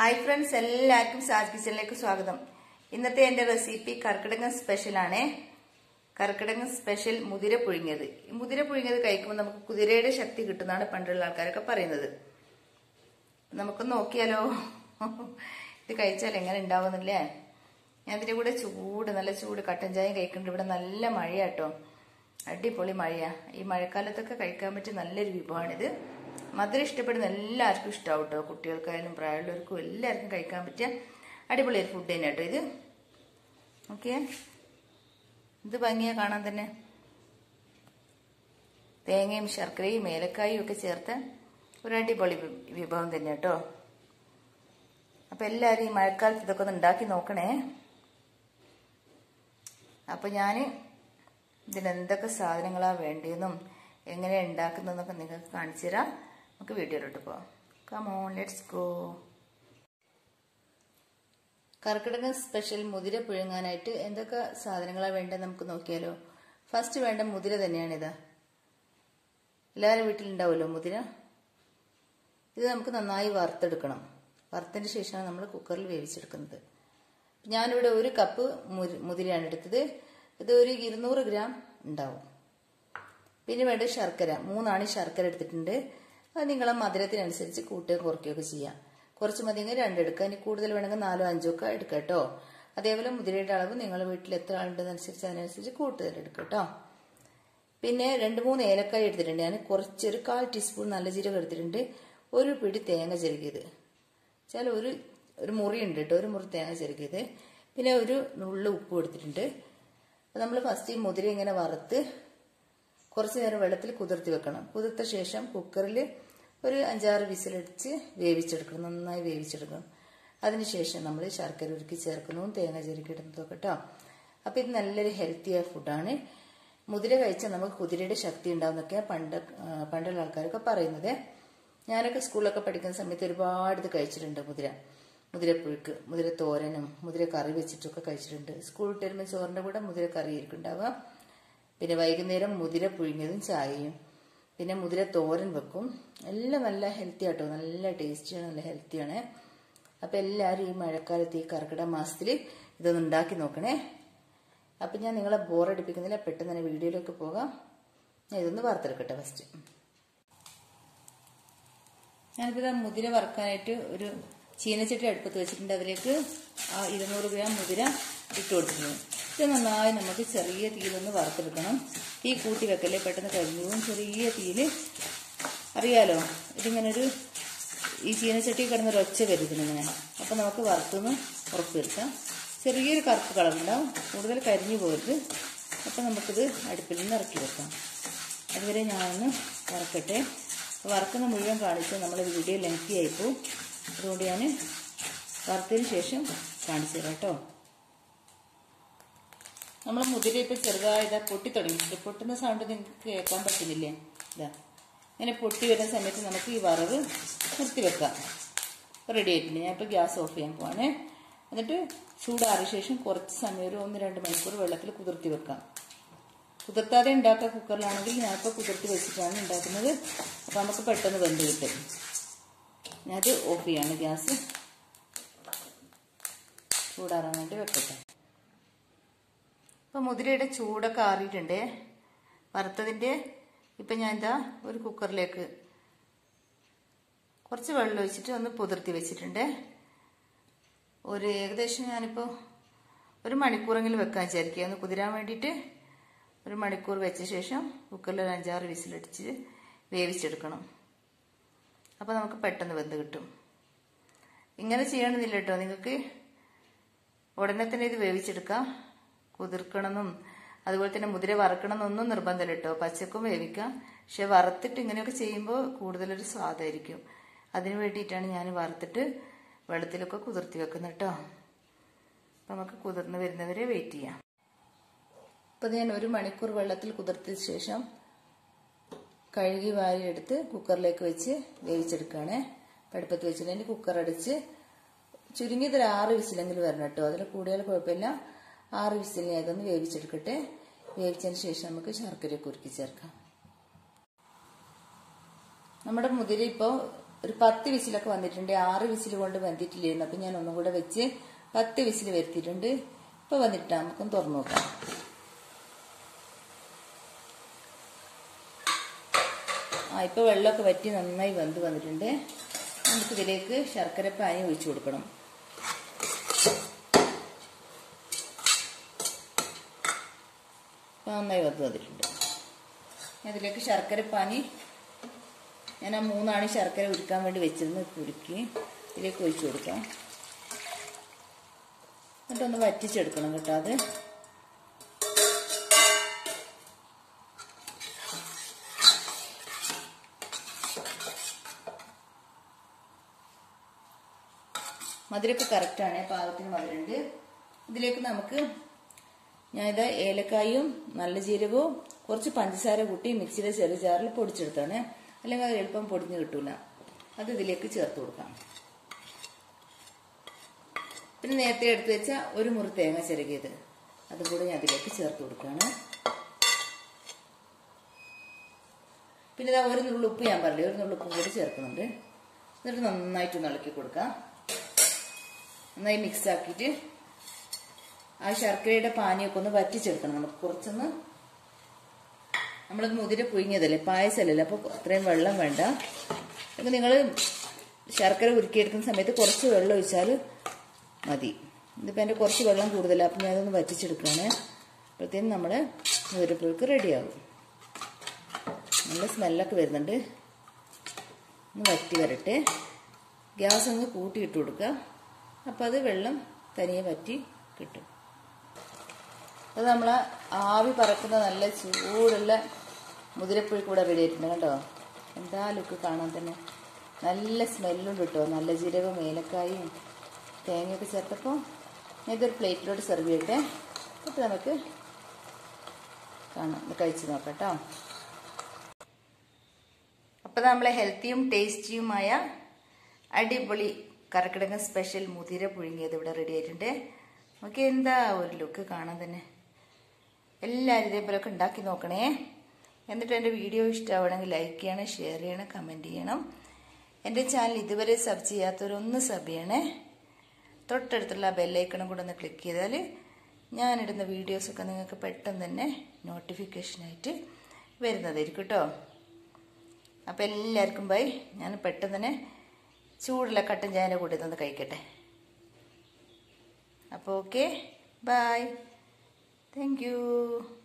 hi friends എല്ലാവർക്കും സാജ് കിച്ചണിലേക്ക് സ്വാഗതം ഇന്നത്തെ എൻ്റെ റെസിപ്പി കർക്കിടകം സ്പെഷ്യലാണേ കർക്കിടകം സ്പെഷ്യൽ മുതിര പുഴുങ്ങിയത് ഈ മുതിര പുഴുങ്ങിയത് കഴിക്കുമ്പോൾ നമുക്ക് കുതിരയുടെ ശക്തി കിട്ടുന്നതാണ് പണ്ടുള്ള ആൾക്കാരൊക്കെ പറയുന്നത് നമുക്ക് നോക്കിയാലോ ഇത് കഴിച്ചാൽ എങ്ങനെ ഉണ്ടാവുന്നില്ലേ ഞാൻ ഇതിൻ്റെ കൂടെ ചൂട് നല്ല ചൂട് കട്ടൻ ചായ കഴിക്കുന്നുണ്ട് ഇവിടെ നല്ല മഴയാട്ടോ അടിപൊളി മഴയാ ഈ മഴക്കാലത്തൊക്കെ കഴിക്കാൻ പറ്റിയ നല്ലൊരു വിഭവമാണിത് മധുരം ഇഷ്ടപ്പെടുന്ന എല്ലാവർക്കും ഇഷ്ടമാവും കേട്ടോ കുട്ടികൾക്കായാലും പ്രായമുള്ളവർക്കും എല്ലാവർക്കും കഴിക്കാൻ പറ്റിയ അടിപൊളി ഒരു ഫുഡ് തന്നെ കേട്ടോ ഇത് ഓക്കെ ഇത് ഭംഗിയാ കാണാൻ തന്നെ തേങ്ങയും ശർക്കരയും ഏലക്കായും ഒക്കെ ചേർത്ത് ഒരു അടിപൊളി വിഭവം തന്നെ കേട്ടോ അപ്പം എല്ലാവരും ഈ മഴക്കാലത്ത് ഇതൊക്കെ ഒന്ന് ഉണ്ടാക്കി നോക്കണേ അപ്പം ഞാൻ ഇതിനെന്തൊക്കെ സാധനങ്ങളാണ് വേണ്ടിയെന്നും എങ്ങനെ ഉണ്ടാക്കുന്നതെന്നൊക്കെ നിങ്ങൾക്ക് കാണിച്ചു തരാം നമുക്ക് വീഡിയോയിലോട്ട് പോവാം come on let's go Karkidakam special മുതിര പുഴുങ്ങാനായിട്ട് എന്തൊക്കെ സാധനങ്ങളാണ് വേണ്ടത് നമുക്ക് നോക്കിയാലോ ഫസ്റ്റ് വേണ്ട മുതിര തന്നെയാണിത് എല്ലാവരും വീട്ടിലുണ്ടാവുമല്ലോ മുതിര ഇത് നമുക്ക് നന്നായി വറുത്തെടുക്കണം വറുത്തതിന് ശേഷമാണ് നമ്മൾ കുക്കറിൽ വേവിച്ചെടുക്കുന്നത് ഞാനിവിടെ ഒരു കപ്പ് മുതിരയാണ് എടുത്തത് ഇത് ഒരു ഇരുന്നൂറ് ഗ്രാം ഉണ്ടാവും പിന്നെ വേണ്ട ശർക്കര മൂന്നാണ് ശർക്കര എടുത്തിട്ടുണ്ട് അത് നിങ്ങളെ മധുരത്തിനനുസരിച്ച് കൂട്ടുകയും കുറയ്ക്കുകയൊക്കെ ചെയ്യാം കുറച്ച് മതിയെങ്കിൽ രണ്ടെടുക്കുക ഇനി കൂടുതൽ വേണമെങ്കിൽ നാലോ അഞ്ചോ ഒക്കെ എടുക്കുക കേട്ടോ അതേപോലെ മുതിരയുടെ അളവ് നിങ്ങൾ വീട്ടിൽ എത്ര ആളുണ്ടെന്നനുസരിച്ച് അതിനനുസരിച്ച് കൂടുതൽ എടുക്കുക കേട്ടോ പിന്നെ രണ്ട് മൂന്ന് ഏലക്കായ എടുത്തിട്ടുണ്ട് ഞാൻ കുറച്ചൊരു കാൽ ടീസ്പൂൺ നല്ല ജീരകം എടുത്തിട്ടുണ്ട് ഒരു പിടി തേങ്ങ ചെറുകിയത് വെച്ചാൽ ഒരു ഒരു മുറി ഉണ്ട് കേട്ടോ ഒരു മുറി തേങ്ങ ചെറുകിയത് പിന്നെ ഒരു നുള്ളു ഉപ്പ് എടുത്തിട്ടുണ്ട് അപ്പോൾ നമ്മൾ ഫസ്റ്റ് ഈ മുതിര ഇങ്ങനെ വറുത്ത് കുറച്ച് നേരം വെള്ളത്തിൽ കുതിർത്തി വെക്കണം കുതിർത്ത ശേഷം കുക്കറിൽ ഒരു അഞ്ചാറ് വിസിലടിച്ച് വേവിച്ചെടുക്കണം നന്നായി വേവിച്ചെടുക്കണം അതിനുശേഷം നമ്മൾ ശർക്കര ഉരുക്കി ചേർക്കുന്നതും തേങ്ങ ചെറുക്കി ഇടുന്നതൊക്കെ കേട്ടോ അപ്പോൾ ഇത് നല്ലൊരു ഹെൽത്തിയായ ഫുഡാണ് മുതിര കഴിച്ചാൽ നമുക്ക് കുതിരയുടെ ശക്തി ഉണ്ടാവുന്നൊക്കെയാണ് പണ്ട് പണ്ടുള്ള ആൾക്കാരൊക്കെ പറയുന്നത് ഞാനൊക്കെ സ്കൂളിലൊക്കെ പഠിക്കുന്ന സമയത്ത് ഒരുപാട് ഇത് കഴിച്ചിട്ടുണ്ട് മുതിര മുതിരപ്പുഴുക്ക് മുതിര തോരനും മുതിര കറി വെച്ചിട്ടൊക്കെ കഴിച്ചിട്ടുണ്ട് സ്കൂൾ വിട്ട് വരുമ്പോൾ ചോറിൻ്റെ കൂടെ മുതിര കറി ആയിരിക്കും ഉണ്ടാവുക പിന്നെ വൈകുന്നേരം മുതിര പുഴുങ്ങിയതും ചായയും പിന്നെ മുതിര തോരൻ വെക്കും എല്ലാം നല്ല ഹെൽത്തി ആട്ടോ നല്ല ടേസ്റ്റിയാണ് നല്ല ഹെൽത്തിയാണ് അപ്പം എല്ലാവരും ഈ മഴക്കാലത്ത് ഈ കർക്കിടക മാസത്തിൽ ഇതൊന്ന് ഉണ്ടാക്കി നോക്കണേ അപ്പം ഞാൻ നിങ്ങളെ ബോറടിപ്പിക്കുന്നില്ല പെട്ടെന്ന് തന്നെ വീഡിയോയിലേക്ക് പോകാം ഞാൻ ഇതൊന്ന് വറുത്തെടുക്കട്ടെ ഫസ്റ്റ് ഞാനിപ്പോൾ ഇതാ മുതിര വറുക്കാനായിട്ട് ഒരു ചീനച്ചട്ടി അടുപ്പത്ത് വെച്ചിട്ടുണ്ട് അതിലേക്ക് ആ ഇരുന്നൂറ് ഗ്രാം മുതിര ഇട്ട് കൊടുത്തിട്ടുണ്ട് ഇത് നന്നായി നമുക്ക് ചെറിയ തീയിലൊന്ന് വറുത്തെടുക്കണം തീ കൂട്ടി വെക്കല്ലേ പെട്ടെന്ന് കരിഞ്ഞു ചെറിയ തീയിൽ അറിയാലോ ഇതിങ്ങനെ ഒരു ഈ ചീനച്ചട്ടി കിടന്നൊരു ഒച്ച വരുന്നതിങ്ങനെ അപ്പം നമുക്ക് വറുത്തൊന്ന് ഉറപ്പ് വരുത്താം ചെറിയൊരു കറുപ്പ് കളറുണ്ടാവും കൂടുതൽ കരിഞ്ഞു പോകരുത് അപ്പം നമുക്കിത് അടുപ്പിൽ നിന്ന് ഇറക്കി വെക്കാം അതുവരെ ഞാനൊന്ന് വറക്കട്ടെ വറക്കുന്ന മുഴുവൻ കാണിച്ച് നമ്മൾ വീഡിയോ ലെങ്തി ആയിപ്പോവും അതുകൊണ്ട് ഞാൻ വറുത്തതിന് ശേഷം കാണിച്ചു തരാം കേട്ടോ നമ്മൾ മുതിര ഇപ്പം ചെറുതായി ഇതാ പൊട്ടി തുടങ്ങിയിട്ടുണ്ട് പൊട്ടുന്ന സൗണ്ട് നിങ്ങൾക്ക് കേൾക്കാൻ പറ്റുന്നില്ലേ ഇതാ ഇങ്ങനെ പൊട്ടി വരുന്ന സമയത്ത് നമുക്ക് ഈ വറവ് നിർത്തി വെക്കാം റെഡി ആയിട്ടുണ്ട് ഞാൻ ഇപ്പോൾ ഗ്യാസ് ഓഫ് ചെയ്യാൻ പോവാണ് എന്നിട്ട് ചൂടാറിയ ശേഷം കുറച്ച് സമയം ഒരു ഒന്ന് രണ്ട് മണിക്കൂർ വെള്ളത്തിൽ കുതിർത്തി വെക്കാം കുതിർത്താതെ ഉണ്ടാക്കുക കുക്കറിലാണെങ്കിൽ ഞാനിപ്പോൾ കുതിർത്തി വെച്ചിട്ടാണ് ഉണ്ടാക്കുന്നത് അപ്പോൾ നമുക്ക് പെട്ടെന്ന് വെന്ത് കിട്ടും ഞാനത് ഓഫ് ചെയ്യാണ് ഗ്യാസ് ചൂടാറാൻ വേണ്ടി വെക്കട്ടെ അപ്പോൾ മുതിരയുടെ ചൂടൊക്കെ ആറിയിട്ടുണ്ട് വറുത്തതിൻ്റെ ഇപ്പം ഞാൻ എന്താ ഒരു കുക്കറിലേക്ക് കുറച്ച് വെള്ളം ഒഴിച്ചിട്ട് ഒന്ന് പുതിർത്തി വെച്ചിട്ടുണ്ട് ഒരു ഏകദേശം ഞാനിപ്പോൾ ഒരു മണിക്കൂറെങ്കിലും വെക്കാൻ വിചാരിക്കുക ഒന്ന് കുതിരാൻ വേണ്ടിയിട്ട് ഒരു മണിക്കൂർ വെച്ച ശേഷം കുക്കറിൽ ഒരു അഞ്ചാറ് വിസിലടിച്ച് വേവിച്ചെടുക്കണം അപ്പോൾ നമുക്ക് പെട്ടെന്ന് വെന്ത് കിട്ടും ഇങ്ങനെ ചെയ്യണമെന്നില്ല കേട്ടോ നിങ്ങൾക്ക് ഉടനെ തന്നെ ഇത് വേവിച്ചെടുക്കാം കുതിർക്കണമെന്നും അതുപോലെ തന്നെ മുതിര വറക്കണമെന്നൊന്നും നിർബന്ധമില്ല കേട്ടോ പച്ചക്കും വേവിക്കാം പക്ഷെ വറുത്തിട്ട് ഇങ്ങനെയൊക്കെ ചെയ്യുമ്പോൾ കൂടുതലൊരു സ്വാദായിരിക്കും അതിന് വേണ്ടിയിട്ടാണ് ഞാൻ വറുത്തിട്ട് വെള്ളത്തിലൊക്കെ കുതിർത്തി വെക്കുന്നത് കേട്ടോ അപ്പം നമുക്ക് കുതിർന്ന് വരുന്നവരെ വെയിറ്റ് ചെയ്യാം ഇപ്പം ഞാൻ ഒരു മണിക്കൂർ വെള്ളത്തിൽ കുതിർത്തിയ ശേഷം കഴുകി വാരി എടുത്ത് കുക്കറിലേക്ക് വെച്ച് വേവിച്ചെടുക്കുകയാണ് അടുപ്പത്ത് വെച്ചിട്ട് അതിൻ്റെ കുക്കർ അടിച്ച് ചുരുങ്ങിയത് ഒരു ആറ് വിസിലെങ്കിലും വരണം കേട്ടോ അതിൽ കൂടിയാൽ കുഴപ്പമില്ല ആറ് വിസിലിനെ അതൊന്ന് വേവിച്ചെടുക്കട്ടെ വേവിച്ചതിന് ശേഷം നമുക്ക് ശർക്കര കുറുക്കി ചേർക്കാം നമ്മുടെ മുതിര ഇപ്പോൾ ഒരു പത്ത് വിസിലൊക്കെ വന്നിട്ടുണ്ട് ആറ് വിസിൽ കൊണ്ട് വന്നിട്ടില്ലായിരുന്നു അപ്പം ഞാൻ ഒന്നും കൂടെ വെച്ച് പത്ത് വിസിൽ വരുത്തിയിട്ടുണ്ട് ഇപ്പം വന്നിട്ട് നമുക്കൊന്ന് തുറന്നു നോക്കാം ആ ഇപ്പോൾ വെള്ളമൊക്കെ വറ്റി നന്നായി വെന്ത് വന്നിട്ടുണ്ട് നമുക്കിതിലേക്ക് ശർക്കര പാനി ഒഴിച്ചു കൊടുക്കണം ഇപ്പം നന്നായി വെന്ത് വന്നിട്ടുണ്ട് അതിലേക്ക് ശർക്കര പാനി ഞാൻ ആ മൂന്നാണ് ശർക്കര ഉരുക്കാൻ വേണ്ടി വെച്ചിരുന്നു ഉരുക്കി ഇതിലേക്ക് ഒഴിച്ചു കൊടുക്കാം എന്നിട്ടൊന്ന് വറ്റിച്ചെടുക്കണം കേട്ടോ അത് മധുരമൊക്കെ കറക്റ്റാണ് പാകത്തിന് മധുരമുണ്ട് ഇതിലേക്ക് നമുക്ക് ഞാനിത് ഏലക്കായും നല്ല ജീരകവും കുറച്ച് പഞ്ചസാര കൂട്ടി മിക്സിയുടെ ചെറിയ ജാറിൽ പൊടിച്ചെടുത്താണ് അല്ലെങ്കിൽ അത് എളുപ്പം പൊടിഞ്ഞ് കിട്ടൂല അത് ഇതിലേക്ക് ചേർത്ത് കൊടുക്കാം പിന്നെ നേരത്തെ എടുത്തു വെച്ച ഒരു മുറി തേങ്ങ ചിരകിയത് അതും കൂടെ ഞാൻ അതിലേക്ക് ചേർത്ത് കൊടുക്കുകയാണ് പിന്നെ ഇതാ ഒരു നുള്ളു ഉപ്പ് ഞാൻ പറഞ്ഞില്ലേ ഒരു നുള്ളു ഉപ്പും കൂടി ചേർക്കുന്നുണ്ട് എന്നിട്ട് നന്നായിട്ട് ഇളക്കി കൊടുക്കാം നന്നായി മിക്സ് ആക്കിയിട്ട് ആ ശർക്കരയുടെ പാനിയൊക്കെ ഒന്ന് വറ്റിച്ചെടുക്കണം നമുക്ക് കുറച്ചൊന്ന് നമ്മളത് മുതിര പുഴുങ്ങിയതല്ലേ പായസമല്ലല്ലോ അപ്പോൾ അത്രയും വെള്ളം വേണ്ട അപ്പോൾ നിങ്ങൾ ശർക്കര ഉരുക്കിയെടുക്കുന്ന സമയത്ത് കുറച്ച് വെള്ളം ഒഴിച്ചാൽ മതി ഇതിപ്പോൾ എൻ്റെ കുറച്ച് വെള്ളം കൂടുതലാണ് അപ്പം ഞാനതൊന്ന് വറ്റിച്ചെടുക്കുകയാണ് അപ്പോഴത്തേനും നമ്മുടെ മുതിരപ്പുഴുക്ക് റെഡിയാകും നല്ല സ്മെല്ലൊക്കെ വരുന്നുണ്ട് ഒന്ന് വറ്റി വരട്ടെ ഗ്യാസ് ഒന്ന് കൂട്ടിയിട്ട് കൊടുക്കുക അപ്പം അത് വെള്ളം തനിയെ വറ്റി കിട്ടും അത് നമ്മൾ ആവി പറക്കുന്ന നല്ല ചൂടുള്ള മുതിരപ്പുഴുക്ക് ഇവിടെ റെഡി ആയിട്ടുണ്ട് കേട്ടോ എന്താ ലുക്ക് കാണാൻ തന്നെ നല്ല സ്മെല്ലും കിട്ടോ നല്ല ജീരകവും ഏലക്കായും തേങ്ങയൊക്കെ ചേർത്തപ്പോൾ ഞാൻ ഇതൊരു പ്ലേറ്റിലോട്ട് സെർവ് ചെയ്യട്ടെ അപ്പോൾ നമുക്ക് കാണാം ഇത് കഴിച്ച് നോക്കാം കേട്ടോ അപ്പോൾ നമ്മൾ ഹെൽത്തിയും ടേസ്റ്റിയുമായ അടിപൊളി കറക്കിടങ്ങൻ സ്പെഷ്യൽ മുതിര പുഴുങ്ങിയത് ഇവിടെ റെഡി ആയിട്ടുണ്ട് നമുക്ക് എന്താ ഒരു ലുക്ക് കാണാൻ തന്നെ എല്ലാവരും ഇതേപോലെയൊക്കെ ഉണ്ടാക്കി നോക്കണേ എന്നിട്ട് എൻ്റെ വീഡിയോ ഇഷ്ടമാവണമെങ്കിൽ ലൈക്ക് ചെയ്യണം ഷെയർ ചെയ്യണം കമൻറ്റ് ചെയ്യണം എൻ്റെ ചാനൽ ഇതുവരെ സബ് ചെയ്യാത്തവരൊന്ന് സബ് ചെയ്യണേ തൊട്ടടുത്തുള്ള ബെല്ലൈക്കണും കൂടെ ഒന്ന് ക്ലിക്ക് ചെയ്താൽ ഞാനിടുന്ന വീഡിയോസൊക്കെ നിങ്ങൾക്ക് പെട്ടെന്ന് തന്നെ നോട്ടിഫിക്കേഷനായിട്ട് വരുന്നതായിരിക്കും കേട്ടോ അപ്പോൾ എല്ലാവർക്കും ബൈ ഞാൻ പെട്ടെന്ന് തന്നെ ചൂടുള്ള കട്ടൻ ചായൻ്റെ കൂടെ ഇതൊന്ന് കഴിക്കട്ടെ അപ്പോൾ ഓക്കെ ബൈ താങ്ക് യു